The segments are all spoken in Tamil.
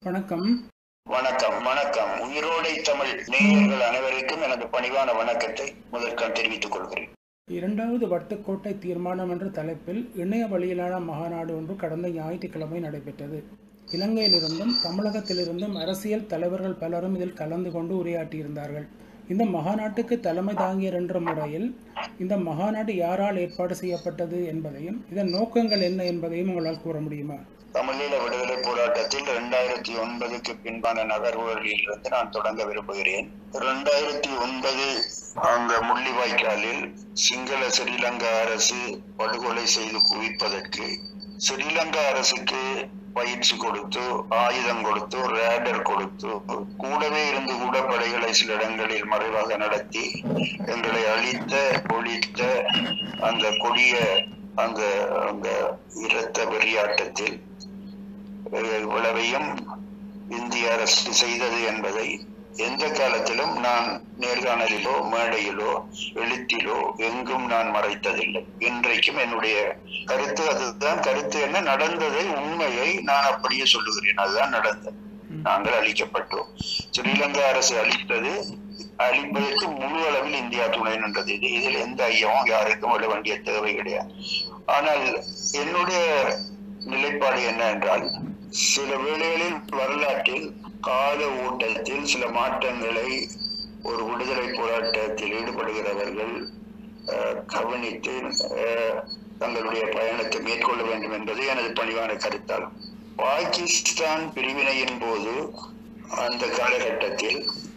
வணக்கம் வணக்கம் வணக்கம் உயிரோடை தமிழ் நேயர்கள் அனைவருக்கும் எனது பணிவான வணக்கத்தை முதற்கால் தெரிவித்துக் கொள்கிறேன் இரண்டாவது வட்டுக்கோட்டை தீர்மானம் என்ற தலைப்பில் இணைய வழியிலான மகாநாடு ஒன்று கடந்த ஞாயிற்றுக்கிழமை நடைபெற்றது இலங்கையிலிருந்தும் தமிழகத்திலிருந்தும் அரசியல் தலைவர்கள் பலரும் இதில் கலந்து கொண்டு உரையாற்றியிருந்தார்கள் இந்த மகாநாட்டுக்கு தலைமை தாங்கியர் என்ற முறையில் இந்த மகாநாடு யாரால் ஏற்பாடு செய்யப்பட்டது என்பதையும் இதன் நோக்கங்கள் என்ன என்பதையும் உங்களால் கூற முடியுமா தமிழீழ விடுதலை போராட்டத்தில் இரண்டாயிரத்தி ஒன்பதுக்கு பின்பான நகர்வுகளில் இருந்து நான் தொடங்க விரும்புகிறேன் இரண்டாயிரத்தி ஒன்பது அந்த முள்ளிவாய்க்காலில் சிங்கள ஸ்ரீலங்கா அரசு படுகொலை செய்து குவிப்பதற்கு ஸ்ரீலங்கா அரசுக்கு பயிற்சி கொடுத்து ஆயுதம் கொடுத்து ரேடர் கொடுத்து கூடவே இருந்து கூட படைகளை சில இடங்களில் மறைவாக நடத்தி எங்களை அழித்த ஒழித்த அந்த கொடிய அந்த அந்த இரத்த வெறியாட்டத்தில் இவ்வளவையும் இந்திய அரசு செய்தது என்பதை எந்த காலத்திலும் நான் நேர்காணலிலோ மேடையிலோ எழுத்திலோ எங்கும் நான் மறைத்ததில்லை இன்றைக்கும் என்னுடைய கருத்து அதுதான் கருத்து என்ன நடந்ததை உண்மையை நான் அப்படியே சொல்லுகிறேன் அதுதான் நடந்தது நாங்கள் அழிக்கப்பட்டோம் ஸ்ரீலங்கா அரசு அழித்தது அழிப்பதற்கு முழு அளவில் இந்தியா துணை நின்றது இது இதில் எந்த ஐயமும் யாருக்கும் விட வேண்டிய தேவை கிடையாது ஆனால் என்னுடைய நிலைப்பாடு என்ன என்றால் சில வேளைகளில் வரலாற்றில் கால ஓட்டத்தில் சில மாற்றங்களை ஒரு விடுதலை போராட்டத்தில் ஈடுபடுகிறவர்கள் கவனித்து தங்களுடைய பயணத்தை மேற்கொள்ள வேண்டும் என்பது எனது பணிவான கருத்தாகும் பாகிஸ்தான் பிரிவினையின் போது அந்த காலகட்டத்தில்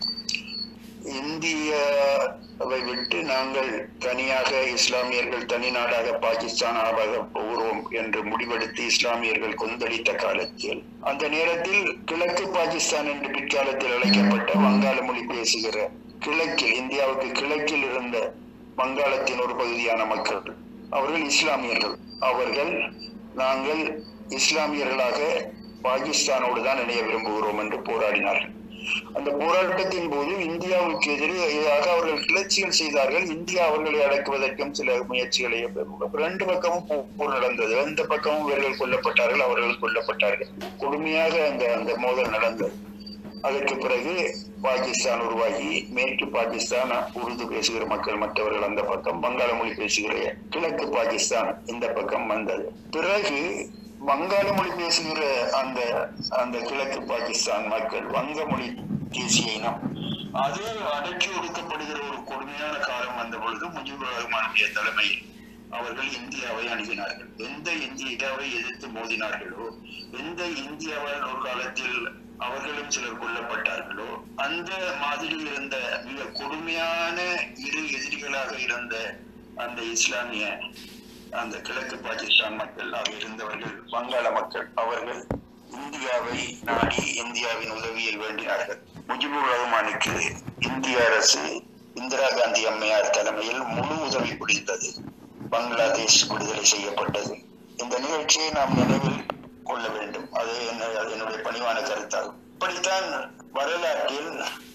இந்தியாவை விட்டு நாங்கள் தனியாக இஸ்லாமியர்கள் தனி நாடாக பாகிஸ்தான் ஆக போகிறோம் என்று முடிவெடுத்து இஸ்லாமியர்கள் கொந்தளித்த காலத்தில் அந்த நேரத்தில் கிழக்கு பாகிஸ்தான் என்று பிற்காலத்தில் அழைக்கப்பட்ட வங்காள மொழி பேசுகிற கிழக்கில் இந்தியாவுக்கு கிழக்கில் இருந்த வங்காளத்தின் ஒரு பகுதியான மக்கள் அவர்கள் இஸ்லாமியர்கள் அவர்கள் நாங்கள் இஸ்லாமியர்களாக பாகிஸ்தானோடு தான் இணைய விரும்புகிறோம் என்று போராடினார்கள் அந்த போராட்டத்தின் போது இந்தியாவுக்கு எதிராக அவர்கள் கிளர்ச்சிகள் செய்தார்கள் இந்தியா அவர்களை அடக்குவதற்கும் சில முயற்சிகளை ரெண்டு பக்கமும் போர் நடந்தது எந்த பக்கமும் இவர்கள் கொல்லப்பட்டார்கள் அவர்கள் கொல்லப்பட்டார்கள் கொடுமையாக அந்த அந்த மோதல் நடந்தது அதற்கு பிறகு பாகிஸ்தான் உருவாகி மேற்கு பாகிஸ்தான் உருது பேசுகிற மக்கள் மற்றவர்கள் அந்த பக்கம் வங்காள மொழி பேசுகிற கிழக்கு பாகிஸ்தான் இந்த பக்கம் வந்தது பிறகு வங்காள மொழி பேசுகிற அந்த அந்த கிழக்கு பாகிஸ்தான் மக்கள் வங்க மொழி தேசிய இனம் அது அடக்கி ஒடுக்கப்படுகிற ஒரு கொடுமையான காலம் வந்த பொழுது முஜிபுர் ரஹ்மானுடைய தலைமையில் அவர்கள் இந்தியாவை அணுகினார்கள் எந்த இந்தியாவை எதிர்த்து மோதினார்களோ எந்த இந்தியாவால் ஒரு காலத்தில் அவர்களும் சிலர் கொல்லப்பட்டார்களோ அந்த மாதிரி இருந்த மிக கொடுமையான இரு எதிரிகளாக இருந்த அந்த இஸ்லாமிய அந்த கிழக்கு பாகிஸ்தான் மக்கள் இருந்தவர்கள் வங்காள மக்கள் அவர்கள் இந்தியாவை நாடி இந்தியாவின் உதவியில் வேண்டினார்கள் முஜிபுர் ரஹ்மானுக்கு இந்திய அரசு இந்திரா காந்தி அம்மையார் தலைமையில் முழு உதவி புரிந்தது பங்களாதேஷ் விடுதலை செய்யப்பட்டது இந்த நிகழ்ச்சியை நாம் நினைவில் கொள்ள வேண்டும் அது என்னுடைய பணிவான கருத்தாகும் இப்படித்தான் வரலாற்றில்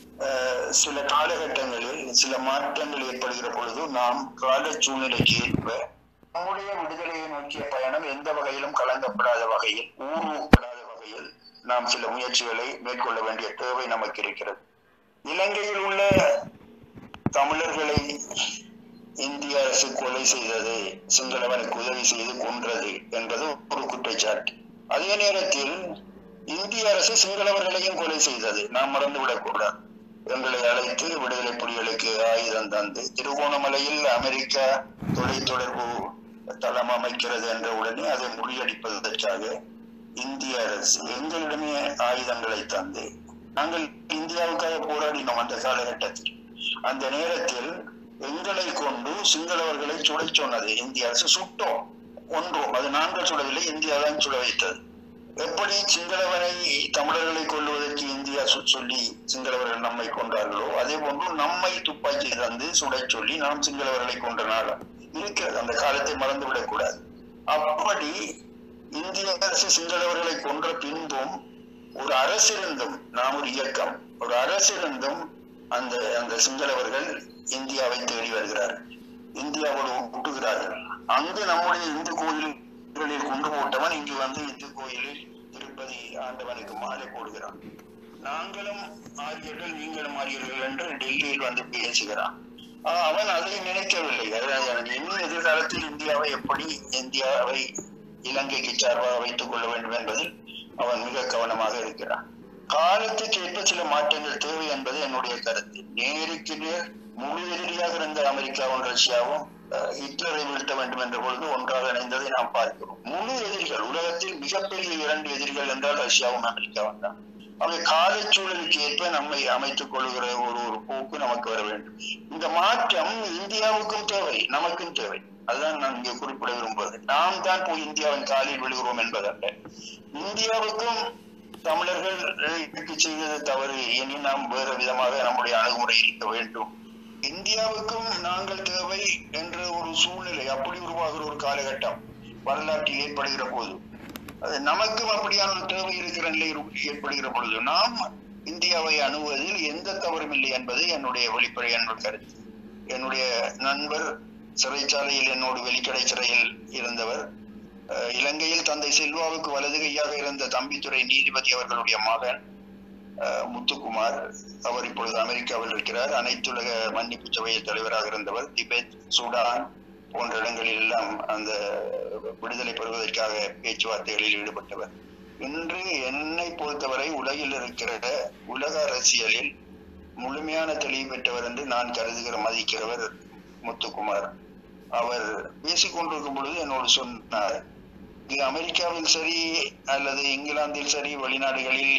சில காலகட்டங்களில் சில மாற்றங்கள் ஏற்படுகிற பொழுது நாம் கால சூழ்நிலைக்கு ஏற்ப நம்முடைய விடுதலையை நோக்கிய பயணம் எந்த வகையிலும் கலங்கப்படாத வகையில் ஊர்வப்படாத வகையில் நாம் சில முயற்சிகளை மேற்கொள்ள வேண்டிய தேவை நமக்கு இருக்கிறது இலங்கையில் உள்ள தமிழர்களை இந்திய அரசு கொலை செய்தது சிங்களவனுக்கு உதவி செய்து கொன்றது என்பது ஒரு குற்றச்சாட்டு அதே நேரத்தில் இந்திய அரசு சிங்களவர்களையும் கொலை செய்தது நாம் மறந்துவிடக் கூடாது எங்களை அழைத்து விடுதலை புலிகளுக்கு ஆயுதம் தந்து திருகோணமலையில் அமெரிக்கா தொலைத்தொடர்பு தளம் அமைக்கிறது என்ற உடனே அதை முறியடிப்பதற்காக இந்திய அரசு எங்களிடமே ஆயுதங்களை தந்து நாங்கள் இந்தியாவுக்காக போராடினோம் அந்த காலகட்டத்தில் அந்த நேரத்தில் எங்களை கொண்டு சிங்களவர்களை சுடை சொன்னது இந்திய அரசு சுட்டோம் ஒன்றோம் அது நாங்கள் சுடவில்லை இந்தியா தான் சுட வைத்தது எப்படி சிங்களவனை தமிழர்களை கொள்வதற்கு இந்தியா சொல்லி சிங்களவர்கள் நம்மை கொண்டார்களோ அதே போன்று நம்மை துப்பாக்கி தந்து சுடை சொல்லி நாம் சிங்களவர்களை கொண்ட நாள் இருக்கிறது அந்த காலத்தை மறந்துவிடக் கூடாது அப்படி இந்திய அரசு சிங்களவர்களை கொன்ற பின்பும் ஒரு அரசிருந்தும் நாம் ஒரு இயக்கம் ஒரு அரசிருந்தும் அந்த அந்த சிங்களவர்கள் இந்தியாவை தேடி வருகிறார்கள் இந்தியாவோடு ஒட்டுகிறார்கள் அங்கு நம்முடைய இந்து கோயில்களில் கொண்டு போட்டவன் இங்கு வந்து இந்து கோயிலில் திரு திருப்பதி ஆண்டவனுக்கு மாலை போடுகிறான் நாங்களும் ஆரியர்கள் நீங்களும் ஆரியர்கள் என்று டெல்லியில் வந்து பேசுகிறான் ஆஹ் அவன் அதை நினைக்கவில்லை அதாவது இன்னும் எதிர்காலத்தில் இந்தியாவை எப்படி இந்தியாவை இலங்கைக்கு சார்பாக வைத்துக் கொள்ள வேண்டும் என்பதில் அவன் மிக கவனமாக இருக்கிறான் காலத்துக்கு ஏற்ப சில மாற்றங்கள் தேவை என்பது என்னுடைய கருத்து நேருக்கு நேர் முழு எதிரியாக இருந்த அமெரிக்காவும் ரஷ்யாவும் அஹ், ஹிட்லரை வீழ்த்த வேண்டும் என்ற பொழுது ஒன்றாக இணைந்ததை நாம் பார்க்கிறோம் முழு எதிரிகள் உலகத்தில் மிகப்பெரிய இரண்டு எதிரிகள் என்றால் ரஷ்யாவும் அமெரிக்காவும் தான் அவை காலச்சூழலுக்கு ஏற்ப நம்மை அமைத்துக் கொள்கிற ஒரு ஒரு போக்கு நமக்கு வர வேண்டும் இந்த மாற்றம் இந்தியாவுக்கும் தேவை நமக்கும் தேவை அதுதான் நான் இங்கே குறிப்பிட விரும்புவது நாம் தான் போய் இந்தியாவின் காலில் விழுகிறோம் என்பதல்ல இந்தியாவுக்கும் தமிழர்கள் இதுக்கு செய்தது தவறு இனி நாம் வேறு விதமாக நம்முடைய அணுகுமுறை இருக்க வேண்டும் இந்தியாவுக்கும் நாங்கள் தேவை என்ற ஒரு சூழ்நிலை அப்படி உருவாகிற ஒரு காலகட்டம் வரலாற்றில் ஏற்படுகிற போது அது நமக்கும் அப்படியான ஒரு தேவை இருக்கிற நிலை ஏற்படுகிற பொழுது நாம் இந்தியாவை அணுகுவதில் எந்த தவறும் இல்லை என்பது என்னுடைய வெளிப்படை என்னுடைய கருத்து என்னுடைய நண்பர் சிறைச்சாலையில் என்னோடு வெளிக்கடை சிறையில் இருந்தவர் அஹ், இலங்கையில் தந்தை செல்வாவுக்கு வலது கையாக இருந்த தம்பித்துறை நீதிபதி அவர்களுடைய மகன் அஹ், முத்துக்குமார் அவர் இப்பொழுது அமெரிக்காவில் இருக்கிறார் அனைத்துலக மன்னிப்பு சபையில் தலைவராக இருந்தவர் திபெத் சூடான் போன்ற இடங்களில் எல்லாம் அந்த விடுதலை பெறுவதற்காக பேச்சுவார்த்தைகளில் ஈடுபட்டவர் இன்று என்னை பொறுத்தவரை உலகில் இருக்கிற உலக அரசியலில் முழுமையான தெளிவு பெற்றவர் என்று நான் கருதுகிற மதிக்கிறவர் முத்துக்குமார் அவர் பேசிக் கொண்டிருக்கும் பொழுது என்னோடு சொன்னார் இது அமெரிக்காவில் சரி அல்லது இங்கிலாந்தில் சரி வெளிநாடுகளில்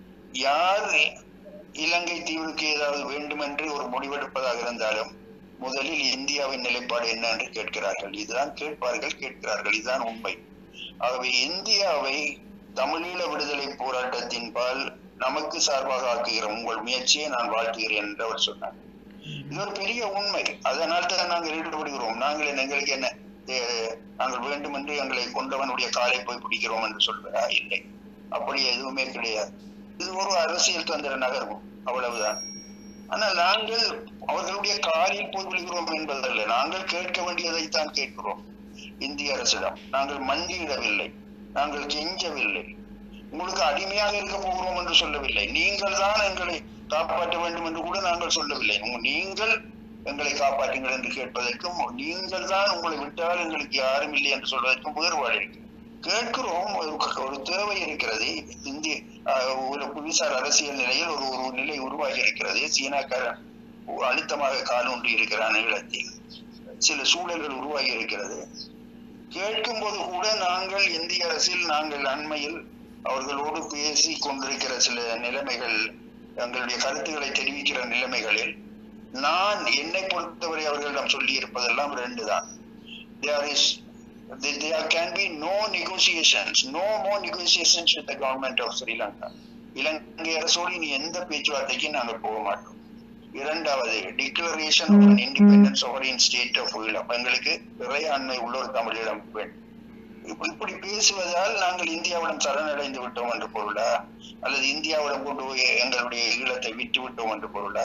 யார் இலங்கை தீவுக்கு ஏதாவது வேண்டும் என்று ஒரு முடிவெடுப்பதாக இருந்தாலும் முதலில் இந்தியாவின் நிலைப்பாடு என்ன என்று கேட்கிறார்கள் இதுதான் கேட்பார்கள் கேட்கிறார்கள் இதுதான் உண்மை ஆகவே இந்தியாவை தமிழீழ விடுதலை போராட்டத்தின் பால் நமக்கு சார்பாக ஆக்குகிற உங்கள் முயற்சியை நான் வாழ்த்துகிறேன் என்று அவர் சொன்னார் இது ஒரு பெரிய உண்மை அதனால் தான் நாங்கள் ஈடுபடுகிறோம் நாங்கள் என்ன- எங்களுக்கு என்ன அஹ், நாங்கள் வேண்டும் என்று எங்களை கொண்டவனுடைய காலை போய் பிடிக்கிறோம் என்று சொல்வதா இல்லை அப்படி எதுவுமே கிடையாது இது ஒரு அரசியல் தந்திர நகர்வு அவ்வளவுதான் ஆனால் நாங்கள் அவர்களுடைய காலில் போய் விழுகிறோம் என்பதல்ல நாங்கள் கேட்க வேண்டியதைத்தான் கேட்கிறோம் இந்திய அரசிடம் நாங்கள் மண்டியிடவில்லை நாங்கள் கெஞ்சவில்லை உங்களுக்கு அடிமையாக இருக்க போகிறோம் என்று சொல்லவில்லை நீங்கள் தான் எங்களை காப்பாற்ற வேண்டும் என்று கூட நாங்கள் சொல்லவில்லை உங்க- நீங்கள் எங்களை காப்பாற்றுங்கள் என்று கேட்பதற்கும் நீங்கள் தான் உங்களை விட்டால் எங்களுக்கு யாரும் இல்லை என்று சொல்வதற்கும் வேறுபாடு இருக்கு கேட்கிறோம் ஒரு ஒரு தேவை இருக்கிறது இந்திய ஆஹ், ஒரு புவிசார் அரசியல் நிலையில் ஒரு ஒரு நிலை உருவாகி இருக்கிறது சீனாக்காரன் அழுத்தமாக காலூன்றி இருக்கிறான் ஈழத்தில் சில சூழல்கள் உருவாகி இருக்கிறது கேட்கும் போது கூட நாங்கள் இந்திய அரசில் நாங்கள் அண்மையில் அவர்களோடு பேசி கொண்டிருக்கிற சில நிலைமைகள் எங்களுடைய கருத்துக்களை தெரிவிக்கிற நிலைமைகளில் நான் என்னை பொறுத்தவரை அவர்களிடம் சொல்லி இருப்பதெல்லாம் ரெண்டு தான் there is there can be no negotiations no more negotiations with the government of Sri Lanka இலங்கை அரசோடு இனி எந்த பேச்சுவார்த்தைக்கும் நாங்கள் போக மாட்டோம் இரண்டாவது declaration of independence sovereign state of Eelam எங்களுக்கு இறையாண்மை உள்ள ஒரு தமிழீழம் வேண்டும் இப்ப- இப்படி பேசுவதால் நாங்கள் இந்தியாவிடம் சரணடைந்து விட்டோம் என்று பொருளா அல்லது இந்தியாவிடம் கொண்டு போய் எங்களுடைய ஈழத்தை விட்டு விட்டோம் என்று பொருளா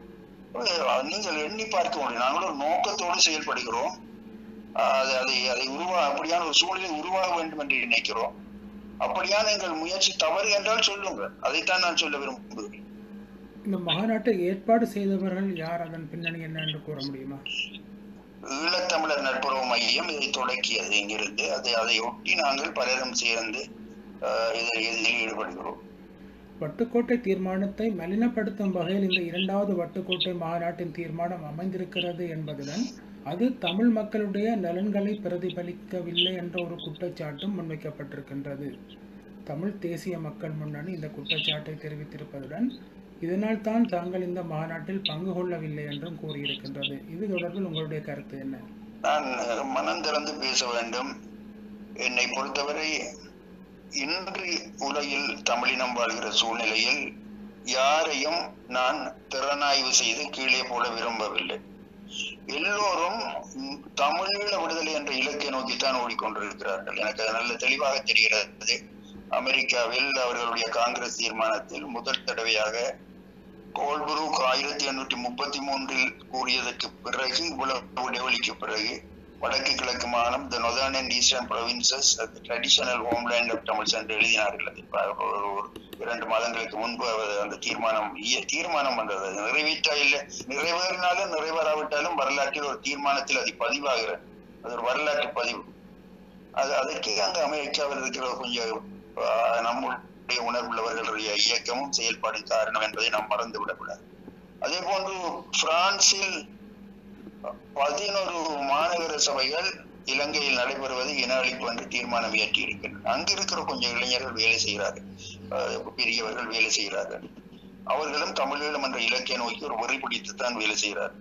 அஹ் நீங்கள் எண்ணி பார்க்க முடியும் நாங்கள் ஒரு நோக்கத்தோடு செயல்படுகிறோம் அஹ் அது அதை அதை உருவா அப்படியான ஒரு சூழ்நிலை உருவாக வேண்டும் என்று நினைக்கிறோம் அப்படியான எங்கள் முயற்சி தவறு என்றால் சொல்லுங்க அதைத்தான் நான் சொல்ல விரும்புகிறேன் இந்த மாநாட்டை ஏற்பாடு செய்தவர்கள் யார் அதன் பின்னணி என்ன என்று கூற முடியுமா ஈழத்தமிழர் நட்புறவு மையம் இதை தொடக்கியது இங்கிருந்து அதை அதை ஒட்டி நாங்கள் பலரும் சேர்ந்து அஹ், இதில் இதில் ஈடுபடுகிறோம் வட்டுக்கோட்டை தீர்மானத்தை மலினப்படுத்தும் வகையில் இந்த இரண்டாவது வட்டுக்கோட்டை மாநாட்டின் தீர்மானம் அமைந்திருக்கிறது என்பதுடன் அது தமிழ் மக்களுடைய நலன்களை பிரதிபலிக்கவில்லை என்ற ஒரு குற்றச்சாட்டும் முன்வைக்கப்பட்டிருக்கின்றது தமிழ் தேசிய மக்கள் முன்னணி இந்த குற்றச்சாட்டை தெரிவித்திருப்பதுடன் இதனால் தான் தாங்கள் இந்த மாநாட்டில் பங்கு கொள்ளவில்லை என்றும் கூறியிருக்கின்றது இது தொடர்பில் உங்களுடைய கருத்து என்ன நான் அஹ், மனம் திறந்து பேச வேண்டும் என்னை பொறுத்தவரை இன்று உலகில் தமிழினம் வாழ்கிற சூழ்நிலையில் யாரையும் நான் திறனாய்வு செய்து கீழே போட விரும்பவில்லை எல்லோரும் ம், தமிழீழ விடுதலை என்ற இலக்கை நோக்கித்தான் ஓடிக்கொண்டிருக்கிறார்கள் எனக்கு அது நல்ல தெளிவாக தெரிகிறது அமெரிக்காவில் அவர்களுடைய காங்கிரஸ் தீர்மானத்தில் முதல் தடவையாக கோல்புரூக் ஆயிரத்தி எண்ணூற்றி முப்பத்தி மூன்றில் கூறியதற்கு பிறகு இவ்வளவு இடைவெளிக்கு பிறகு வடக்கு கிழக்கு மாகாணம் the northern and eastern provinces traditional homeland of Tamils என்று எழுதினார்கள் அது இப்ப ஒரு ஒரு இரண்டு மாதங்களுக்கு முன்பு அவர் அந்த தீர்மானம் இய- தீர்மானம் பண்றது அது நிறைவேற்றா இல்லை நிறைவேறினாலும் நிறைவேறாவிட்டாலும் வரலாற்றில் ஒரு தீர்மானத்தில் அது பதிவாகிறது அது ஒரு வரலாற்று பதிவு அது அதற்கு அங்க அமெரிக்காவில் இருக்கிற கொஞ்சம் ஆஹ், நம்முடைய உணர்வுள்ளவர்களுடைய இயக்கமும் செயல்பாடும் காரணம் என்பதை நாம் மறந்து விடக்கூடாது அதே போன்று பிரான்சில் பதினொரு மாநகர சபைகள் இலங்கையில் நடைபெறுவது இன அழிப்பு என்று தீர்மானம் இயற்றி இருக்கின்றன அங்க இருக்கிற கொஞ்சம் இளைஞர்கள் வேலை செய்கிறார்கள் அஹ் பெரியவர்கள் வேலை செய்கிறார்கள் அவர்களும் தமிழீழம் என்ற இலக்கிய நோக்கி ஒரு வெறி பிடித்துத்தான் வேலை செய்கிறார்கள்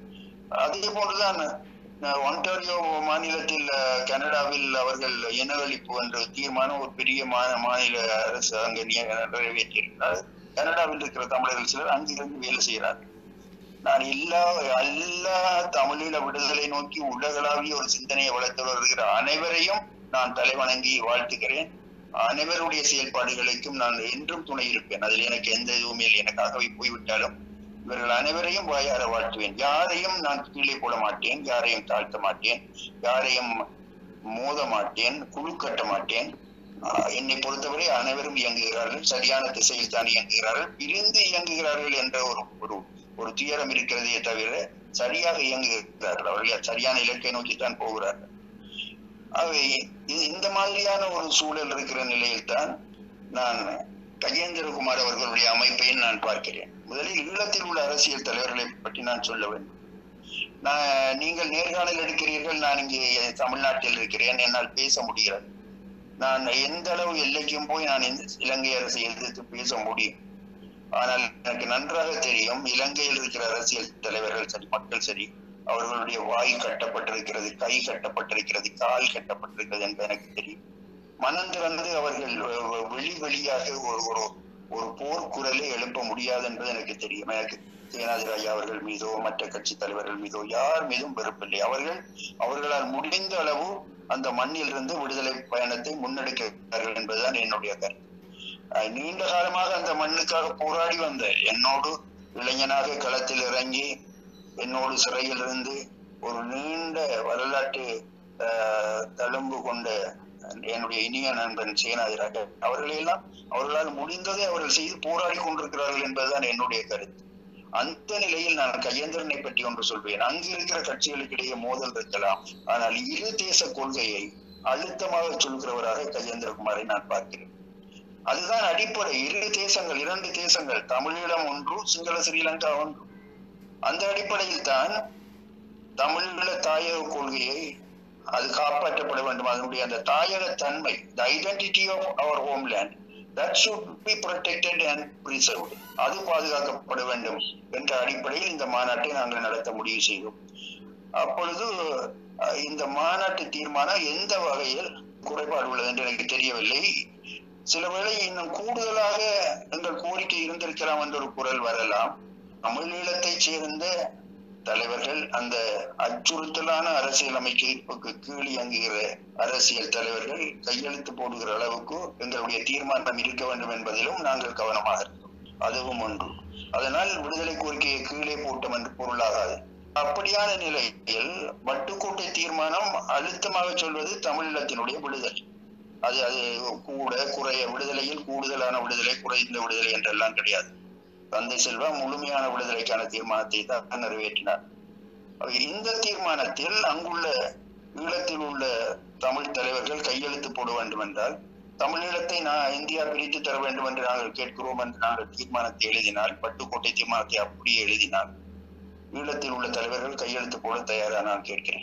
அதே போன்றுதான் அஹ், ஒன்டாரியோ மாநிலத்தில் அஹ், கனடாவில் அவர்கள் இன அழிப்பு என்ற தீர்மானம் ஒரு பெரிய மா- மாநில அரசு அங்கு நிய- நிறைவேற்றியிருக்கிறார் கனடாவில் இருக்கிற தமிழர்கள் சிலர் அங்கிருந்து வேலை செய்கிறார்கள் நான் எல்லா எல்லா தமிழீழ விடுதலை நோக்கி உலகளாவிய ஒரு சிந்தனையை வளர்த்து வருகிற அனைவரையும் நான் தலைவணங்கி வாழ்த்துகிறேன் அனைவருடைய செயல்பாடுகளுக்கும் நான் என்றும் துணை இருப்பேன் அதில் எனக்கு எந்த இதுவுமே இல்லை எனக்காகவே போய்விட்டாலும் இவர்கள் அனைவரையும் வாயார வாழ்த்துவேன் யாரையும் நான் கீழே போட மாட்டேன் யாரையும் தாழ்த்த மாட்டேன் யாரையும் மோத மாட்டேன் குழு கட்ட மாட்டேன் ஆஹ் என்னை பொறுத்தவரை அனைவரும் இயங்குகிறார்கள் சரியான திசையில் தான் இயங்குகிறார்கள் பிரிந்து இயங்குகிறார்கள் என்ற ஒரு ஒரு ஒரு துயரம் இருக்கிறதே தவிர சரியாக இயங்குகிறார்கள் அவர்கள் சரியான இலக்கை நோக்கித்தான் போகிறார்கள் ஆகவே இது இந்த மாதிரியான ஒரு சூழல் இருக்கிற நிலையில்தான் நான் கஜேந்திரகுமார் அவர்களுடைய அமைப்பை நான் பார்க்கிறேன் முதலில் ஈழத்தில் உள்ள அரசியல் தலைவர்களை பற்றி நான் சொல்ல வேண்டும் நான் நீங்கள் நேர்காணல் எடுக்கிறீர்கள் நான் இங்கே தமிழ்நாட்டில் இருக்கிறேன் என்னால் பேச முடிகிறது நான் எந்த அளவு எல்லைக்கும் போய் நான் இந்த இலங்கை அரசை எதிர்த்து பேச முடியும் ஆனால் எனக்கு நன்றாக தெரியும் இலங்கையில் இருக்கிற அரசியல் தலைவர்கள் சரி மக்கள் சரி அவர்களுடைய வாய் கட்டப்பட்டிருக்கிறது கை கட்டப்பட்டிருக்கிறது கால் கட்டப்பட்டிருக்கிறது என்பது எனக்கு தெரியும் மனம் திறந்து அவர்கள் வெ- வெ- வெளி வெளியாக ஒரு ஒரு ஒரு போர்க்குரலை எழுப்ப முடியாது என்பது எனக்கு தெரியும் எனக்கு சேனாதிராஜா அவர்கள் மீதோ மற்ற கட்சி தலைவர்கள் மீதோ யார் மீதும் வெறுப்பில்லை அவர்கள் அவர்களால் முடிந்த அளவு அந்த மண்ணில் இருந்து விடுதலை பயணத்தை முன்னெடுக்கிறார்கள் என்பதுதான் என்னுடைய கருத்து அஹ் நீண்ட காலமாக அந்த மண்ணுக்காக போராடி வந்த என்னோடு இளைஞனாக களத்தில் இறங்கி என்னோடு சிறையில் இருந்து ஒரு நீண்ட வரலாற்று அஹ், தழும்பு கொண்ட என்னுடைய இனிய நண்பன் சேனாதிராஜா அவர்களையெல்லாம் அவர்களால் முடிந்ததை அவர்கள் செய்து போராடி கொண்டிருக்கிறார்கள் என்பதுதான் என்னுடைய கருத்து அந்த நிலையில் நான் கையேந்திரனை பற்றி ஒன்று சொல்வேன் அங்கு இருக்கிற கட்சிகளுக்கு இடையே மோதல் இருக்கலாம் ஆனால் இரு தேச கொள்கையை அழுத்தமாக சொல்கிறவராக கஜேந்திரகுமாரை நான் பார்க்கிறேன் அதுதான் அடிப்படை இரு தேசங்கள் இரண்டு தேசங்கள் தமிழீழம் ஒன்று சிங்கள ஸ்ரீலங்கா ஒன்று அந்த அடிப்படையில் தான் தமிழீழ தாயக கொள்கையை அது காப்பாற்றப்பட வேண்டும் அதனுடைய அந்த தாயக தன்மை the identity of our homeland that should be protected and preserved அது பாதுகாக்கப்பட வேண்டும் என்ற அடிப்படையில் இந்த மாநாட்டை நாங்கள் நடத்த முடிவு செய்தோம் அப்பொழுது அஹ், இந்த மாநாட்டு தீர்மானம் எந்த வகையில் குறைபாடு உள்ளது என்று எனக்கு தெரியவில்லை சில வேளை இன்னும் கூடுதலாக எங்கள் கோரிக்கை இருந்திருக்கலாம் என்ற ஒரு குரல் வரலாம் தமிழீழத்தைச் சேர்ந்த தலைவர்கள் அந்த அச்சுறுத்தலான அரசியல் அமைப்புக்கு கீழ் இயங்குகிற அரசியல் தலைவர்கள் கையெழுத்து போடுகிற அளவுக்கு எங்களுடைய தீர்மானம் இருக்க வேண்டும் என்பதிலும் நாங்கள் கவனமாக இருக்கிறோம் அதுவும் ஒன்று அதனால் விடுதலை கோரிக்கையை கீழே போட்டோம் என்று பொருளாகாது அப்படியான நிலையில் வட்டுக்கோட்டை தீர்மானம் அழுத்தமாக சொல்வது தமிழீழத்தினுடைய விடுதலை அது அது கூட குறைய விடுதலையில் கூடுதலான விடுதலை குறைந்த விடுதலை என்றெல்லாம் கிடையாது தந்தை செல்வா முழுமையான விடுதலைக்கான தீர்மானத்தை தான் நிறைவேற்றினார் அப்ப இந்த தீர்மானத்தில் அங்குள்ள ஈழத்தில் உள்ள தமிழ் தலைவர்கள் கையெழுத்து போட வேண்டும் என்றால் தமிழீழத்தை நான் இந்தியா பிரித்து தர வேண்டும் என்று நாங்கள் கேட்கிறோம் என்று நாங்கள் தீர்மானத்தை எழுதினால் பட்டுக்கோட்டை தீர்மானத்தை அப்படியே எழுதினால் ஈழத்தில் உள்ள தலைவர்கள் கையெழுத்து போட தயாரா நான் கேட்கிறேன்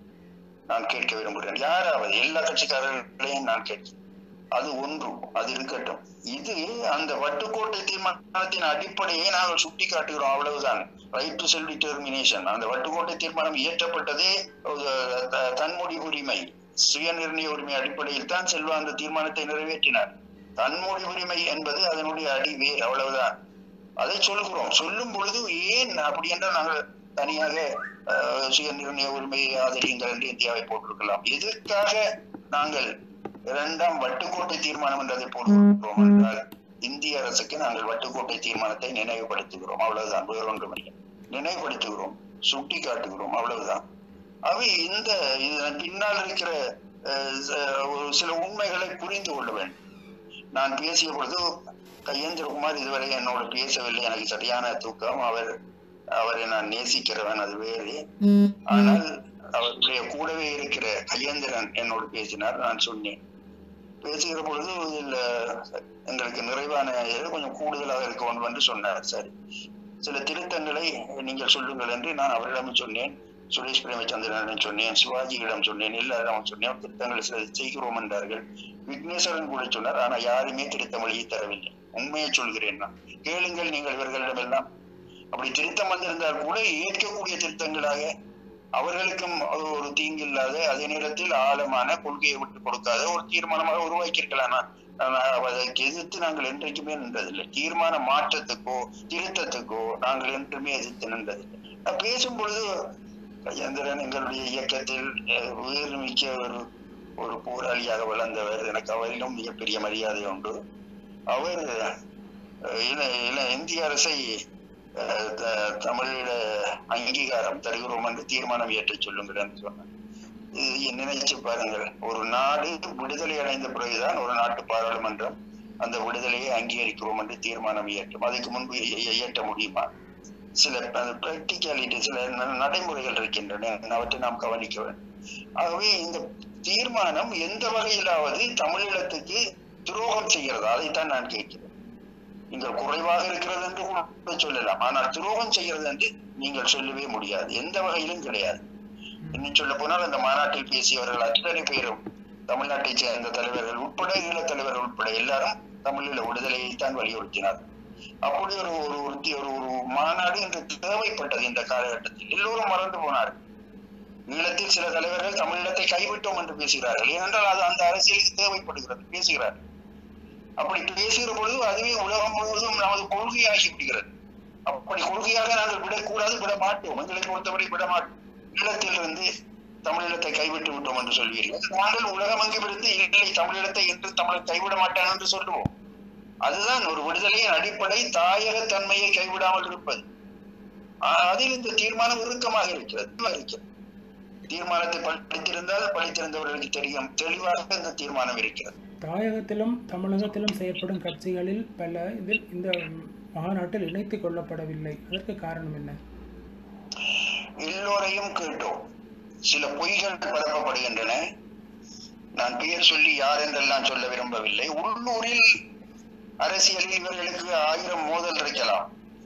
நான் கேட்க விரும்புகிறேன் யாராவது எல்லா கட்சிக்காரர்களையும் நான் கேட்கிறேன் அது ஒன்று அது இருக்கட்டும் இது அந்த வட்டுக்கோட்டை தீர்மானத்தின் அடிப்படையை நாங்கள் சுட்டி காட்டுகிறோம் அவ்வளவுதான் ரைட் டு செல்ஃப் டிட்டர்மினேஷன் அந்த வட்டுக்கோட்டை தீர்மானம் இயற்றப்பட்டதே ஒரு த- தன்முடிவு உரிமை சுயநிர்ணய உரிமை அடிப்படையில் தான் செல்வா அந்த தீர்மானத்தை நிறைவேற்றினார் தன்முடிவு உரிமை என்பது அதனுடைய அடிவேர் அவ்வளவுதான் அதை சொல்கிறோம் சொல்லும் பொழுது ஏன் அப்படி என்றால் நாங்கள் தனியாக அஹ், சுயநிர்ணய உரிமையை ஆதரியுங்கள் என்று இந்தியாவை போட்டிருக்கலாம் எதற்காக நாங்கள் இரண்டாம் வட்டுக்கோட்டை தீர்மானம் என்றதை போட்டிருக்கிறோம் என்றால் இந்திய அரசுக்கு நாங்கள் வட்டுக்கோட்டை தீர்மானத்தை நினைவுபடுத்துகிறோம் அவ்வளவுதான் வேறொன்றும் இல்லை நினைவுபடுத்துகிறோம் சுட்டி காட்டுகிறோம் அவ்வளவுதான் அவை இந்த இதன் பின்னால் இருக்கிற அஹ், ச- ஒரு சில உண்மைகளை புரிந்து கொள்ள வேண்டும் நான் பேசிய பொழுது கையேந்திரகுமார் இதுவரை என்னோட பேசவில்லை எனக்கு சரியான தூக்கம் அவர் அவரை நான் நேசிக்கிறவன் அது வேறு ஆனால் அவருடைய கூடவே இருக்கிற கையேந்திரன் என்னோடு பேசினார் நான் சொன்னேன் பேசுகிற பொழுது இதுல எங்களுக்கு நிறைவான இது கொஞ்சம் கூடுதலாக இருக்க வேண்டும் என்று சொன்னார் சரி சில திருத்தங்களை நீங்கள் சொல்லுங்கள் என்று நான் அவரிடம் சொன்னேன் சுரேஷ் பிரேமச்சந்திரனிடம் சொன்னேன் சிவாஜியிடம் சொன்னேன் எல்லாரிடம் சொன்னேன் திருத்தங்களை சில செய்கிறோம் என்றார்கள் விக்னேஸ்வரன் கூட சொன்னார் ஆனா யாருமே திருத்தம் வழியை தரவில்லை உண்மையை சொல்கிறேன் நான் கேளுங்கள் நீங்கள் இவர்களிடமெல்லாம் அப்படி திருத்தம் வந்திருந்தால் கூட ஏற்கக்கூடிய திருத்தங்களாக அவர்களுக்கும் அது ஒரு தீங்கில்லாத அதே நேரத்தில் ஆழமான கொள்கையை விட்டு கொடுக்காத ஒரு தீர்மானமாக உருவாக்கியிருக்கலாம் நான் நான் அதற்கு எதிர்த்து நாங்கள் என்றைக்குமே நின்றதில்லை தீர்மான மாற்றத்துக்கோ திருத்தத்துக்கோ நாங்கள் என்றுமே எதிர்த்து நின்றதில்லை நான் பேசும் பொழுது கஜேந்திரன் எங்களுடைய இயக்கத்தில் அஹ், உயிர் மிக்க ஒரு ஒரு போராளியாக வளர்ந்தவர் எனக்கு அவரிலும் மிகப்பெரிய மரியாதை உண்டு அவர் அஹ், இல- இல- இந்திய அரசை அஹ், த- தமிழீழ அங்கீகாரம் தருகிறோம் என்று தீர்மானம் ஏற்றச் சொல்லுங்கள் என்று சொன்னார் இது நினைச்சு பாருங்கள் ஒரு நாடு விடுதலை அடைந்த பிறகுதான் ஒரு நாட்டு பாராளுமன்றம் அந்த விடுதலையை அங்கீகரிக்கிறோம் என்று தீர்மானம் இயற்றும் அதுக்கு முன்பு இய- இய- இயற்ற முடியுமா சில பிராக்டிகாலிட்டி சில ந- நடைமுறைகள் இருக்கின்றன அவற்றை நாம் கவனிக்க வேண்டும் ஆகவே இந்த தீர்மானம் எந்த வகையிலாவது தமிழீழத்துக்கு துரோகம் செய்கிறதா அதைத்தான் நான் கேட்கிறேன் நீங்கள் குறைவாக இருக்கிறது என்று கூட சொல்லலாம் ஆனால் துரோகம் செய்கிறது என்று நீங்கள் சொல்லவே முடியாது எந்த வகையிலும் கிடையாது இன்னும் சொல்ல போனால் அந்த மாநாட்டில் பேசியவர்கள் அத்தனை பேரும் தமிழ்நாட்டைச் சேர்ந்த தலைவர்கள் உட்பட ஈழத் தலைவர்கள் உட்பட எல்லாரும் தமிழீழ விடுதலையை தான் வலியுறுத்தினார் அப்படி ஒரு ஒரு ஒரு தி- ஒரு ஒரு மாநாடு இன்று தேவைப்பட்டது இந்த காலகட்டத்தில் எல்லோரும் மறந்து போனார்கள் ஈழத்தில் சில தலைவர்கள் தமிழீழத்தை கைவிட்டோம் என்று பேசுகிறார்கள் ஏனென்றால் அது அந்த அரசியலுக்கு தேவைப்படுகிறது பேசுகிறார்கள் அப்படி பேசுகிற பொழுது அதுவே உலகம் முழுவதும் நமது கொள்கையாகி விடுகிறது அப்படி கொள்கையாக நாங்கள் விடக்கூடாது விட மாட்டோம் எங்களை பொறுத்தவரை விட மாட்டோம் ஈழத்திலிருந்து தமிழீழத்தை கைவிட்டு விட்டோம் என்று சொல்வீர்கள் நாங்கள் உலகமெங்கும் இருந்து இல்லை தமிழீழத்தை என்று தமிழர் கைவிட மாட்டான் என்று சொல்லுவோம் அதுதான் ஒரு விடுதலையின் அடிப்படை தாயக தன்மையை கைவிடாமல் இருப்பது ஆஹ் அதில் இந்த தீர்மானம் இறுக்கமாக இருக்கிறது இருக்கிறது தீர்மானத்தை படித்திருந்தால் படித்திருந்தவர்களுக்கு தெரியும் தெளிவாக இந்த தீர்மானம் இருக்கிறது தாயகத்திலும் தமிழகத்திலும் செய்யப்படும் கட்சிகளில் பல இதில் இந்த மாநாட்டில் இணைத்துக் கொள்ளப்படவில்லை அதற்கு காரணம் என்ன எல்லோரையும் கேட்டோம் சில பொய்கள் பரப்பப்படுகின்றன நான் பெயர் சொல்லி யார் என்றெல்லாம் சொல்ல விரும்பவில்லை உள்ளூரில் அரசியலில் இவர்களுக்கு ஆயிரம் மோதல் இருக்கலாம்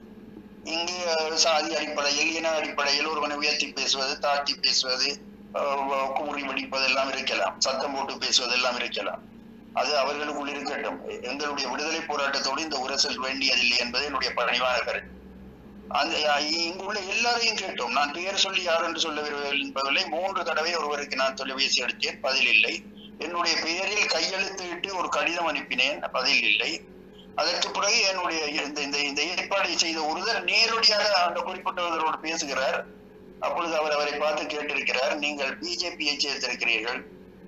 இங்கு அஹ், சாதி அடிப்படையில் இன அடிப்படையில் ஒருவனை உயர்த்தி பேசுவது தாழ்த்தி பேசுவது அஹ், கூறி வெடிப்பதெல்லாம் இருக்கலாம் சத்தம் போட்டு பேசுவதெல்லாம் இருக்கலாம் அது அவர்களுக்குள் இருக்கட்டும் எங்களுடைய விடுதலை போராட்டத்தோடு இந்த உரசல் வேண்டியதில்லை என்பது என்னுடைய பணிவான கருத்து அந்த இங்குள்ள எல்லாரையும் கேட்டோம் நான் பெயர் சொல்லி யார் என்று சொல்ல விரும்பவில்லை மூன்று தடவை ஒருவருக்கு நான் தொலைபேசி அடித்தேன் பதில் இல்லை என்னுடைய பெயரில் கையெழுத்திட்டு ஒரு கடிதம் அனுப்பினேன் பதில் இல்லை அதற்கு பிறகு என்னுடைய இந்த இந்த இந்த ஏற்பாடை செய்த ஒருவர் நேரடியாக அந்த குறிப்பிட்டவர்களோடு பேசுகிறார் அப்பொழுது அவர் அவரை பார்த்து கேட்டிருக்கிறார் நீங்கள் பிஜேபியை சேர்த்திருக்கிறீர்கள்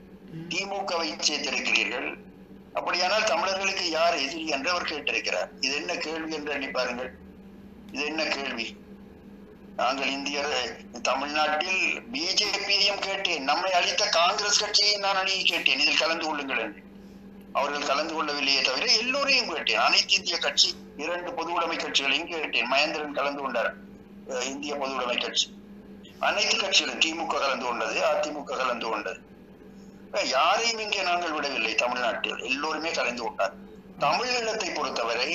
திமுகவை சேர்த்திருக்கிறீர்கள் அப்படியானால் தமிழர்களுக்கு யார் எதிரி என்று அவர் கேட்டிருக்கிறார் இது என்ன கேள்வி என்று எண்ணி பாருங்கள் இது என்ன கேள்வி நாங்கள் இந்தியர் தமிழ்நாட்டில் பிஜேபியையும் கேட்டேன் நம்மை அளித்த காங்கிரஸ் கட்சியை நான் அணியை கேட்டேன் இதில் கலந்து கொள்ளுங்கள் என்று அவர்கள் கலந்து கொள்ளவில்லையே தவிர எல்லோரையும் கேட்டேன் அனைத்து இந்திய கட்சி இரண்டு பொது உடைமை கட்சிகளையும் கேட்டேன் மகேந்திரன் கலந்து கொண்டார் அஹ் இந்திய பொது உடைமை கட்சி அனைத்து கட்சிகளும் திமுக கலந்து கொண்டது அதிமுக கலந்து கொண்டது அஹ் யாரையும் இங்கே நாங்கள் விடவில்லை தமிழ்நாட்டில் எல்லோருமே கலந்து கொண்டார் தமிழீழத்தை பொறுத்தவரை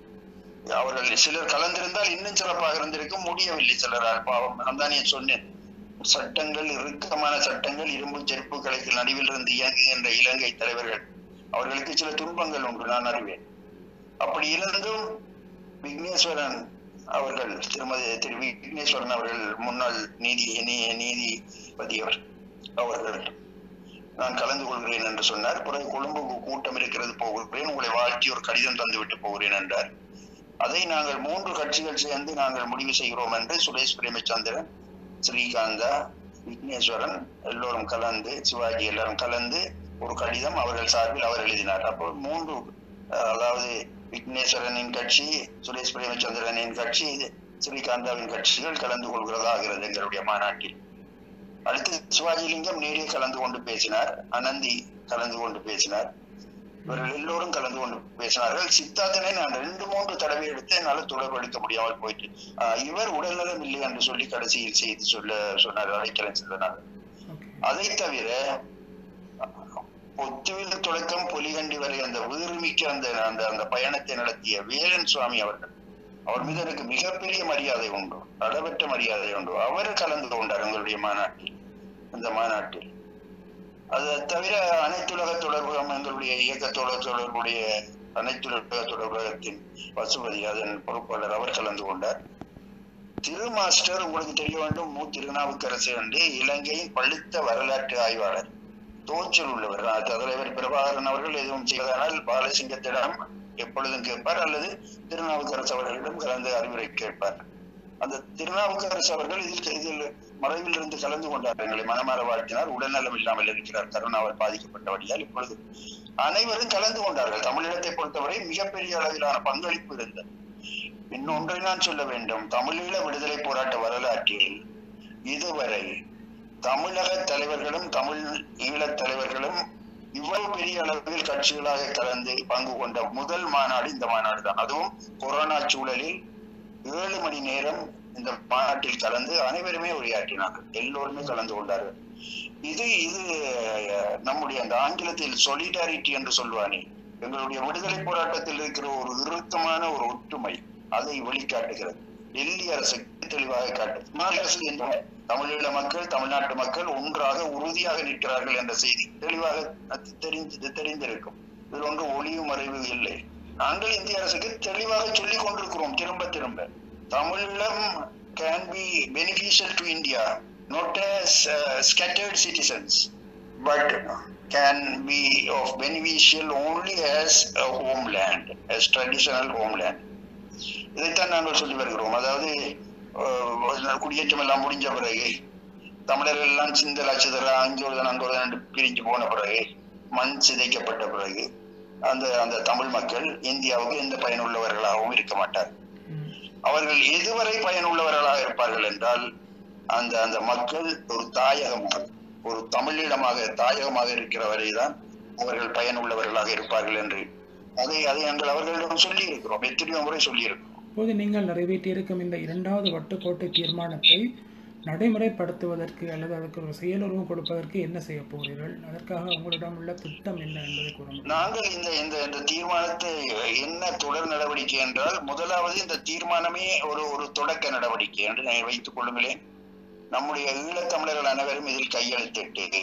அவர்கள் சிலர் கலந்திருந்தால் இன்னும் சிறப்பாக இருந்திருக்கும் முடியவில்லை சிலரால் பாவம் நான் தான் ஏன் சொன்னேன் சட்டங்கள் இறுக்கமான சட்டங்கள் இரும்பு செருப்புகளுக்கு நடுவில் இருந்து இயங்குகின்ற இலங்கை தலைவர்கள் அவர்களுக்கு சில துன்பங்கள் உண்டு நான் அறிவேன் அப்படி இருந்தும் விக்னேஸ்வரன் அவர்கள் திருமதி திரு விக்னேஸ்வரன் அவர்கள் முன்னாள் நீதி நீ- நீதிபதி அவர் அவர்கள் நான் கலந்து கொள்கிறேன் என்று சொன்னார் பிறகு கொழும்புக்கு கூட்டம் இருக்கிறது போகிறேன் உங்களை வாழ்த்தி ஒரு கடிதம் தந்து விட்டு போகிறேன் என்றார் அதை நாங்கள் மூன்று கட்சிகள் சேர்ந்து நாங்கள் முடிவு செய்கிறோம் என்று சுரேஷ் பிரேமச்சந்திரன் ஸ்ரீகாந்தா விக்னேஸ்வரன் எல்லோரும் கலந்து சிவாஜி எல்லாரும் கலந்து ஒரு கடிதம் அவர்கள் சார்பில் அவர் எழுதினார் அப்போ மூன்று அஹ், அதாவது விக்னேஸ்வரனின் கட்சி சுரேஷ் பிரேமச்சந்திரனின் கட்சி ஸ்ரீகாந்தாவின் கட்சிகள் கலந்து கொள்கிறதாகிறது எங்களுடைய மாநாட்டில் அடுத்து சிவாஜிலிங்கம் நேரே கலந்து கொண்டு பேசினார் அனந்தி கலந்து கொண்டு பேசினார் இவர்கள் எல்லோரும் கலந்து கொண்டு பேசினார்கள் சித்தார்த்தனை நான் ரெண்டு மூன்று தடவை எடுத்து என்னால் தொடர்பு எடுக்க முடியாமல் போயிட்டு ஆஹ் இவர் உடல்நலம் இல்லை என்று சொல்லி கடைசியில் செய்து சொல்ல சொன்னார் அழைக்கிறேன் சொன்னார் ஓகே அதை தவிர பொத்துவில் தொடக்கம் பொலிகண்டி வரை அந்த வீறுமிக்க அந்த அந்த அந்த பயணத்தை நடத்திய வேலன் சுவாமி அவர்கள் அவர் மீது எனக்கு மிகப்பெரிய மரியாதை உண்டு அளவற்ற மரியாதை உண்டு அவர் கலந்து கொண்டார் எங்களுடைய மாநாட்டில் இந்த மாநாட்டில் அது தவிர அனைத்துலக தொடர்பகம் எங்களுடைய இயக்கத்தோட தொடர்புடைய அனைத்துலக தொடர்பகத்தின் பசுபதி அதன் பொறுப்பாளர் அவர் கலந்து கொண்டார் திரு மாஸ்டர் உங்களுக்கு தெரிய வேண்டும் மு திருநாவுக்கரசு என்று இலங்கையின் பழுத்த வரலாற்று ஆய்வாளர் தோற்றல் உள்ளவர் அஹ் தலைவர் பிரபாகரன் அவர்கள் எதுவும் செய்வதானால் பாலசிங்கத்திடம் எப்பொழுதும் கேட்பார் அல்லது திருநாவுக்கரசு அவர்களிடம் கலந்து அறிவுரை கேட்பார் அந்த திருநாவுக்கரசு அவர்கள் இதில் இதில் மறைவில் இருந்து கலந்து கொண்டார் எங்களை மனமாற வாழ்த்தினார் உடல்நலம் இல்லாமல் இருக்கிறார் கருணாவால் பாதிக்கப்பட்டபடியால் இப்பொழுது அனைவரும் கலந்து கொண்டார்கள் தமிழீழத்தை பொறுத்தவரை மிகப்பெரிய அளவிலான பங்களிப்பு இருந்தது இன்னொன்றை நான் சொல்ல வேண்டும் தமிழீழ விடுதலை போராட்ட வரலாற்றில் இதுவரை தமிழக தலைவர்களும் தமிழ் ஈழத் தலைவர்களும் இவ்வளவு பெரிய அளவில் கட்சிகளாக கலந்து பங்கு கொண்ட முதல் மாநாடு இந்த மாநாடு தான் அதுவும் கொரோனா சூழலில் ஏழு மணி நேரம் இந்த மாநாட்டில் கலந்து அனைவருமே உரையாற்றினார்கள் எல்லோருமே கலந்து கொண்டார்கள் இது இது அஹ், நம்முடைய அந்த ஆங்கிலத்தில் சொலிடாரிட்டி என்று சொல்வானே எங்களுடைய விடுதலை போராட்டத்தில் இருக்கிற ஒரு இறுக்கமான ஒரு ஒற்றுமை அதை வெளிக்காட்டுகிறது டெல்லி அரசுக்கு தெளிவாக காட்டுது மாநில அரசு என்ற தமிழீழ மக்கள் தமிழ்நாட்டு மக்கள் ஒன்றாக உறுதியாக நிற்கிறார்கள் என்ற செய்தி தெளிவாக அது தெரிந்து தெரிந்திருக்கும் இதில் ஒன்று ஒளிவு மறைவு இல்லை நாங்கள் இந்திய அரசுக்கு தெளிவாக சொல்லிக் கொண்டிருக்கிறோம் திரும்ப திரும்ப Tamil Eelam can be beneficial to India not as uh, scattered citizens, but can be of beneficial only as a homeland, as traditional homeland. இதைத்தான் நாங்கள் சொல்லி வருகிறோம் அதாவது அஹ், குடியேற்றம் எல்லாம் முடிஞ்ச பிறகு தமிழர்கள் எல்லாம் சிந்தலா சிதறா அஞ்சொருதன் அங்கொருதன் என்று பிரிஞ்சு போன பிறகு மண் சிதைக்கப்பட்ட பிறகு அந்த அந்த தமிழ் மக்கள் இந்தியாவுக்கு எந்த பயனுள்ளவர்களாகவும் இருக்க மாட்டார் ம். அவர்கள் எதுவரை பயனுள்ளவர்களாக இருப்பார்கள் என்றால் அந்த அந்த மக்கள் ஒரு தாயகமாக ஒரு தமிழீழமாக தாயகமாக இருக்கிற வரைதான் அவர்கள் பயனுள்ளவர்களாக இருப்பார்கள் என்று அதை அதை நாங்கள் அவர்களிடம் சொல்லி இருக்கிறோம் எத்தனையோ முறை சொல்லி இருக்கிறோம் இப்போது நீங்கள் நிறைவேற்றியிருக்கும் இந்த இரண்டாவது வட்டுக்கோட்டை தீர்மானத்தை நடைமுறைப்படுத்துவதற்கு அல்லது அதுக்கு ஒரு செயலுருவம் கொடுப்பதற்கு என்ன செய்ய போகிறீர்கள் அதற்காக உங்களிடம் உள்ள திட்டம் என்ன என்பதை கூற முடியும் நாங்கள் இந்த இந்த இந்த தீர்மானத்தை என்ன தொடர் நடவடிக்கை என்றால் முதலாவது இந்த தீர்மானமே ஒரு ஒரு தொடக்க நடவடிக்கை என்று நான் வைத்துக் கொள்ளுங்களேன் நம்முடைய ஈழத்தமிழர்கள் அனைவரும் இதில் கையெழுத்திட்டு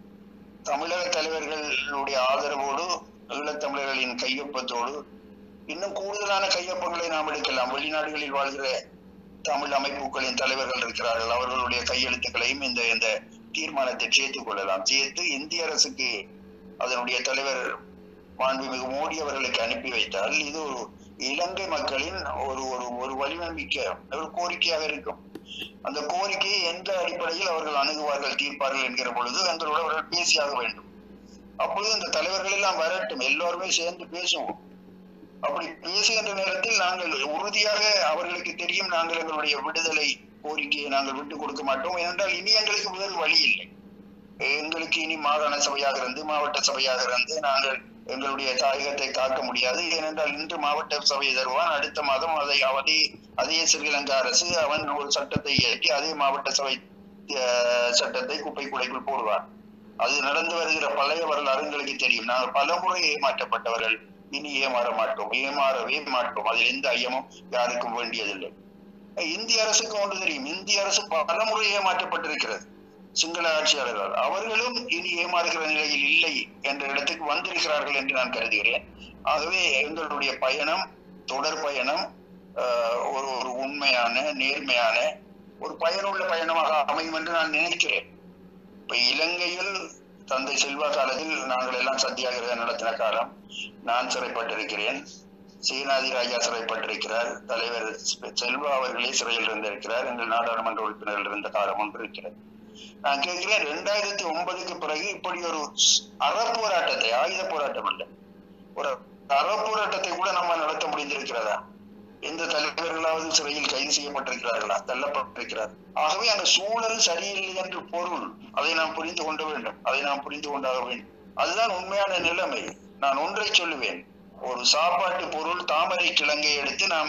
தமிழக தலைவர்களுடைய ஆதரவோடு ஈழத்தமிழர்களின் கையொப்பத்தோடு இன்னும் கூடுதலான கையொப்பங்களை நாம் எடுக்கலாம் வெளிநாடுகளில் வாழ்கிற தமிழ் அமைப்புகளின் தலைவர்கள் இருக்கிறார்கள் அவர்களுடைய கையெழுத்துக்களையும் இந்த இந்த தீர்மானத்தை சேர்த்துக் கொள்ளலாம் சேர்த்து இந்திய அரசுக்கு அதனுடைய தலைவர் மாண்புமிகு மோடி அவர்களுக்கு அனுப்பி வைத்தால் இது ஒரு இலங்கை மக்களின் ஒரு ஒரு ஒரு வலிமை மிக்க ஒரு கோரிக்கையாக இருக்கும் அந்த கோரிக்கையை எந்த அடிப்படையில் அவர்கள் அணுகுவார்கள் தீர்ப்பார்கள் என்கிற பொழுது எங்களோடு அவர்கள் பேசியாக வேண்டும் அப்பொழுது இந்த தலைவர்கள் எல்லாம் வரட்டும் எல்லோருமே சேர்ந்து பேசுவோம் அப்படி பேசுகின்ற நேரத்தில் நாங்கள் உறுதியாக அவர்களுக்கு தெரியும் நாங்கள் எங்களுடைய விடுதலை கோரிக்கையை நாங்கள் விட்டுக் கொடுக்க மாட்டோம் ஏனென்றால் இனி எங்களுக்கு வேறு வழி இல்லை எங்களுக்கு இனி மாகாண சபையாக இருந்து மாவட்ட சபையாக இருந்து நாங்கள் எங்களுடைய தாயகத்தை காக்க முடியாது ஏனென்றால் இன்று மாவட்ட சபையை தருவான் அடுத்த மாதம் அதை அதே அதே ஸ்ரீலங்கா அரசு அவன் ஒரு சட்டத்தை இயற்றி அதே மாவட்ட சபை அஹ், சட்டத்தை குப்பை குடைக்குள் போடுவான் அது நடந்து வருகிற பழைய வரலாறு எங்களுக்கு தெரியும் நாங்கள் பலமுறை ஏமாற்றப்பட்டவர்கள் இனி ஏமாற மாட்டோம் ஏமாறவே மாட்டோம் அதில் எந்த ஐயமும் யாருக்கும் வேண்டியதில்லை இந்திய அரசுக்கு ஒன்று தெரியும் இந்திய அரசு பலமுறை ஏமாற்றப்பட்டிருக்கிறது சிங்கள ஆட்சியாளர்கள் அவர்களும் இனி ஏமாறுகிற நிலையில் இல்லை என்ற இடத்துக்கு வந்திருக்கிறார்கள் என்று நான் கருதுகிறேன் ஆகவே எங்களுடைய பயணம் தொடர் பயணம் ஆஹ், ஒரு ஒரு உண்மையான நேர்மையான ஒரு பயனுள்ள பயணமாக அமையும் என்று நான் நினைக்கிறேன் இப்ப இலங்கையில் தந்தை செல்வா காலத்தில் நாங்கள் எல்லாம் சத்தியாகிரகம் நடத்தின காலம் நான் சிறைப்பட்டிருக்கிறேன் சீனாதி ராஜா சிறைப்பட்டிருக்கிறார் தலைவர் செல்வா அவர்களே சிறையில் இருந்திருக்கிறார் எங்கள் நாடாளுமன்ற உறுப்பினர்கள் இருந்த காலம் ஒன்று இருக்கிறது நான் கேட்கிறேன் ரெண்டாயிரத்தி ஒன்பதுக்கு பிறகு இப்படி ஒரு அறப்போராட்டத்தை ஆயுத போராட்டம் அல்ல ஒரு அறப்போராட்டத்தை கூட நம்ம நடத்த முடிந்திருக்கிறதா எந்த தலைவர்களாவது சிறையில் கைது செய்யப்பட்டிருக்கிறார்களா தள்ளப்பட்டிருக்கிறார் ஆகவே அந்த சூழல் சரியில்லை என்று பொருள் அதை நாம் புரிந்து கொள்ள வேண்டும் அதை நாம் புரிந்து கொண்டாக வேண்டும் அதுதான் உண்மையான நிலைமை நான் ஒன்றை சொல்லுவேன் ஒரு சாப்பாட்டு பொருள் தாமரை கிழங்கை எடுத்து நாம்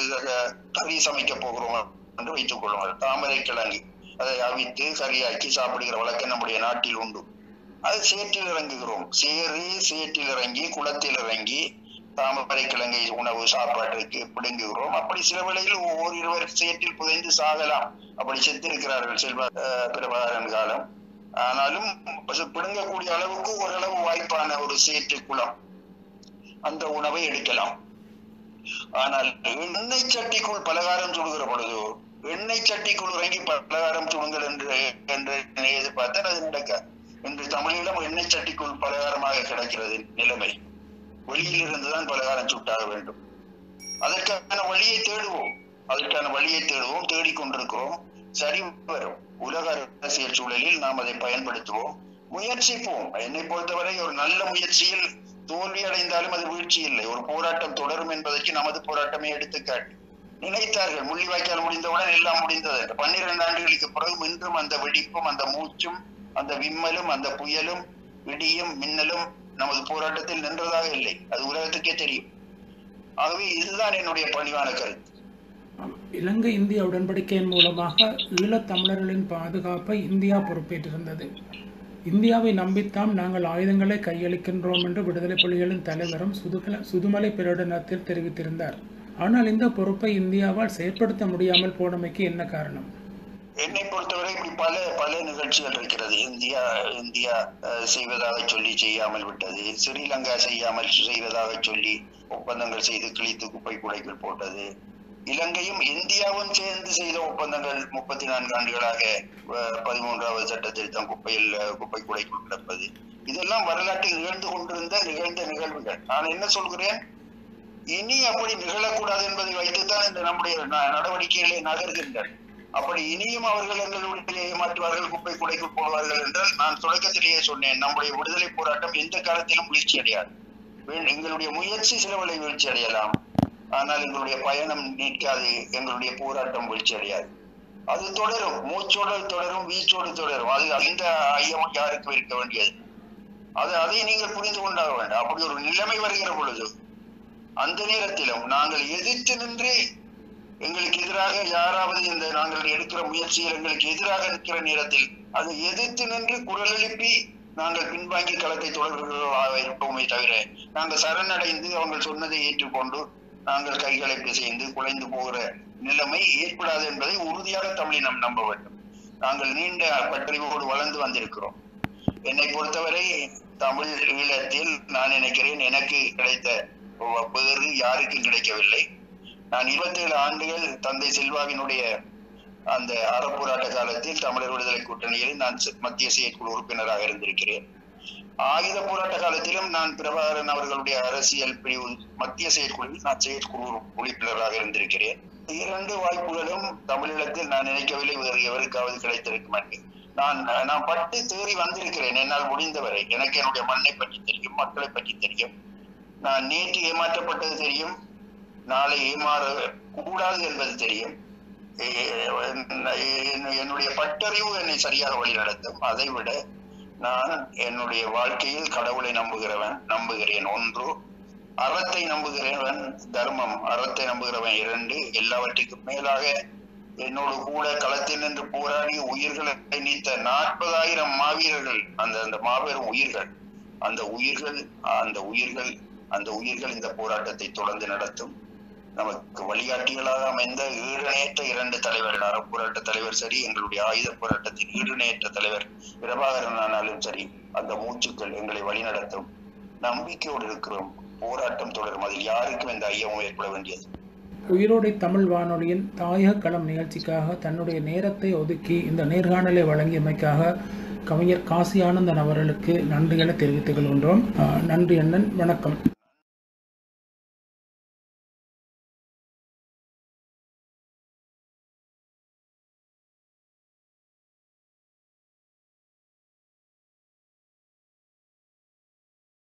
கறி சமைக்க போகிறோம் என்று வைத்துக் கொள்ளுங்கள் தாமரை கிழங்கு அதை அவித்து கறியாக்கி சாப்பிடுகிற வழக்கம் நம்முடைய நாட்டில் உண்டு அது சேற்றில் இறங்குகிறோம் சேறு சேற்றில் இறங்கி குளத்தில் இறங்கி தாமரை கிழங்கை உணவு சாப்பாட்டுக்கு பிடுங்குகிறோம் அப்படி சில வேளையில் ஒவ்வொரு இருவர் சேற்றில் புதைந்து சாகலாம் அப்படி செத்திருக்கிறார்கள் செல்வ பிரபாகரன் காலம் ஆனாலும் பிடுங்கக்கூடிய அளவுக்கு ஓரளவு வாய்ப்பான ஒரு சேற்று குளம் அந்த உணவை எடுக்கலாம் ஆனால் எண்ணெய் சட்டிக்குள் பலகாரம் சுடுகிற பொழுது எண்ணெய் சட்டிக்குள் இறங்கி பலகாரம் சுடுங்கள் என்று என்று எதிர்பார்த்தால் அது நடக்க இன்று தமிழீழம் எண்ணெய் சட்டிக்குள் பலகாரமாக கிடக்கிறது நிலைமை வெளியில் இருந்துதான் பலகாரம் சுட்டாக வேண்டும் அதற்கான வழியை தேடுவோம் அதற்கான வழியை தேடுவோம் தேடிக்கொண்டிருக்கிறோம் சரி வரும் உலக அரசியல் சூழலில் நாம் அதை பயன்படுத்துவோம் முயற்சிப்போம் என்னை பொறுத்தவரை ஒரு நல்ல முயற்சியில் தோல்வி அடைந்தாலும் அது வீழ்ச்சி இல்லை ஒரு போராட்டம் தொடரும் என்பதற்கு நமது போராட்டமே எடுத்துக்காட்டு நினைத்தார்கள் முள்ளிவாய்க்கால் முடிந்தவுடன் எல்லாம் முடிந்தது என்று பன்னிரண்டு ஆண்டுகளுக்கு பிறகு மீண்டும் அந்த வெடிப்பும் அந்த மூச்சும் அந்த விம்மலும் அந்த புயலும் இடியும் மின்னலும் நமது போராட்டத்தில் நின்றதாக இல்லை அது உலகத்துக்கே தெரியும் ஆகவே இதுதான் என்னுடைய பணிவான கருத்து இலங்கை இந்திய உடன்படிக்கையின் மூலமாக ஈழத்தமிழர்களின் பாதுகாப்பை இந்தியா பொறுப்பேற்றிருந்தது இந்தியாவை நம்பித்தான் நாங்கள் ஆயுதங்களை கையளிக்கின்றோம் என்று விடுதலை புலிகளின் தலைவரும் சுதுகல சுதுமலை பிரகடனத்தில் தெரிவித்திருந்தார் ஆனால் இந்த பொறுப்பை இந்தியாவால் செயற்படுத்த முடியாமல் போனமைக்கு என்ன காரணம் என்னை பொறுத்தவரை இப்படி பல பல நிகழ்ச்சிகள் இருக்கிறது இந்தியா இந்தியா செய்வதாக சொல்லி செய்யாமல் விட்டது ஸ்ரீலங்கா செய்யாமல் செய்வதாக சொல்லி ஒப்பந்தங்கள் செய்து கிழித்து குப்பை குடைக்குள் போட்டது இலங்கையும் இந்தியாவும் சேர்ந்து செய்த ஒப்பந்தங்கள் முப்பத்தி நான்கு ஆண்டுகளாக பதிமூன்றாவது சட்ட திருத்தம் குப்பையில் குப்பை குடைக்குள் கிடப்பது இதெல்லாம் வரலாற்றில் நிகழ்ந்து கொண்டிருந்த நிகழ்ந்த நிகழ்வுகள் நான் என்ன சொல்கிறேன் இனி அப்படி நிகழக்கூடாது என்பதை வைத்துத்தான் இந்த நம்முடைய நடவடிக்கைகளை நகர்கின்றன அப்படி இனியும் அவர்கள் எங்களுடைய ஏமாற்றுவார்கள் குப்பை குடைக்குள் போடுவார்கள் என்றால் நான் தொடக்கத்திலேயே சொன்னேன் நம்முடைய விடுதலை போராட்டம் எந்த காலத்திலும் வீழ்ச்சி அடையாது எங்களுடைய முயற்சி சிலவளை வீழ்ச்சி அடையலாம் ஆனால் எங்களுடைய பயணம் நீட்காது எங்களுடைய போராட்டம் வீழ்ச்சி அடையாது அது தொடரும் மூச்சோடு தொடரும் வீச்சோடு தொடரும் அது அந்த ஐயமும் யாருக்கும் இருக்க வேண்டியது அது அதை நீங்கள் புரிந்து கொண்டாக வேண்டும் அப்படி ஒரு நிலைமை வருகிற பொழுது அந்த நேரத்திலும் நாங்கள் எதிர்த்து நின்று எங்களுக்கு எதிராக யாராவது இந்த நாங்கள் எடுக்கிற முயற்சியில் எங்களுக்கு எதிராக நிற்கிற நேரத்தில் அதை எதிர்த்து நின்று குரல் எழுப்பி நாங்கள் பின்வாங்கி களத்தை தொடர்கிறோம் இருப்போமே தவிர நாங்கள் சரணடைந்து அவங்க சொன்னதை ஏற்றுக்கொண்டு நாங்கள் கைகளை பிசைந்து குலைந்து போகிற நிலைமை ஏற்படாது என்பதை உறுதியாக தமிழினம் நம்ப வேண்டும் நாங்கள் நீண்ட பற்றறிவோடு வளர்ந்து வந்திருக்கிறோம் என்னை பொறுத்தவரை தமிழ் ஈழத்தில் நான் நினைக்கிறேன் எனக்கு கிடைத்த வேறு யாருக்கும் கிடைக்கவில்லை நான் இருபத்தி ஏழு ஆண்டுகள் தந்தை செல்வாவினுடைய அந்த அறப்போராட்ட காலத்தில் தமிழர் விடுதலை கூட்டணியில் நான் மத்திய செயற்குழு உறுப்பினராக இருந்திருக்கிறேன் ஆயுத போராட்ட காலத்திலும் நான் பிரபாகரன் அவர்களுடைய அரசியல் பிரிவு மத்திய செயற்குழுவில் நான் செயற்குழு உறுப்பினராக இருந்திருக்கிறேன் இரண்டு வாய்ப்புகளும் தமிழீழத்தில் நான் நினைக்கவில்லை வேறு எவருக்காவது கிடைத்திருக்கும் என்று நான் நான் பட்டு தேறி வந்திருக்கிறேன் என்னால் முடிந்தவரை எனக்கு என்னுடைய மண்ணை பற்றி தெரியும் மக்களை பற்றி தெரியும் நான் நேற்று ஏமாற்றப்பட்டது தெரியும் நாளை ஏமாற கூடாது என்பது தெரியும் என்னுடைய பட்டறிவு என்னை சரியாக வழி நடத்தும் அதை விட நான் என்னுடைய வாழ்க்கையில் கடவுளை நம்புகிறவன் நம்புகிறேன் ஒன்று அறத்தை நம்புகிறவன் தர்மம் அறத்தை நம்புகிறவன் இரண்டு எல்லாவற்றுக்கும் மேலாக என்னோடு கூட களத்தில் நின்று போராடி உயிர்களை நீத்த நாற்பதாயிரம் மாவீரர்கள் அந்த அந்த மாபெரும் உயிர்கள் அந்த உயிர்கள் அந்த உயிர்கள் அந்த உயிர்கள் இந்த போராட்டத்தை தொடர்ந்து நடத்தும் நமக்கு வழிகாட்டிகளாக அமைந்த ஈடுணையற்ற இரண்டு தலைவர்கள் அறப்போராட்ட தலைவர் சரி எங்களுடைய ஆயுத போராட்டத்தின் ஈடுணையற்ற தலைவர் பிரபாகரன் ஆனாலும் சரி அந்த மூச்சுக்கள் எங்களை வழிநடத்தும் நம்பிக்கையோடு இருக்கிறோம் போராட்டம் தொடரும் அதில் யாருக்கும் எந்த ஐயமும் ஏற்பட வேண்டியது உயிரோடை தமிழ் வானொலியின் தாயக களம் நிகழ்ச்சிக்காக தன்னுடைய நேரத்தை ஒதுக்கி இந்த நேர்காணலை வழங்கியமைக்காக கவிஞர் காசி ஆனந்தன் அவர்களுக்கு நன்றிகளை தெரிவித்துக் கொள்கின்றோம் நன்றி அண்ணன் வணக்கம்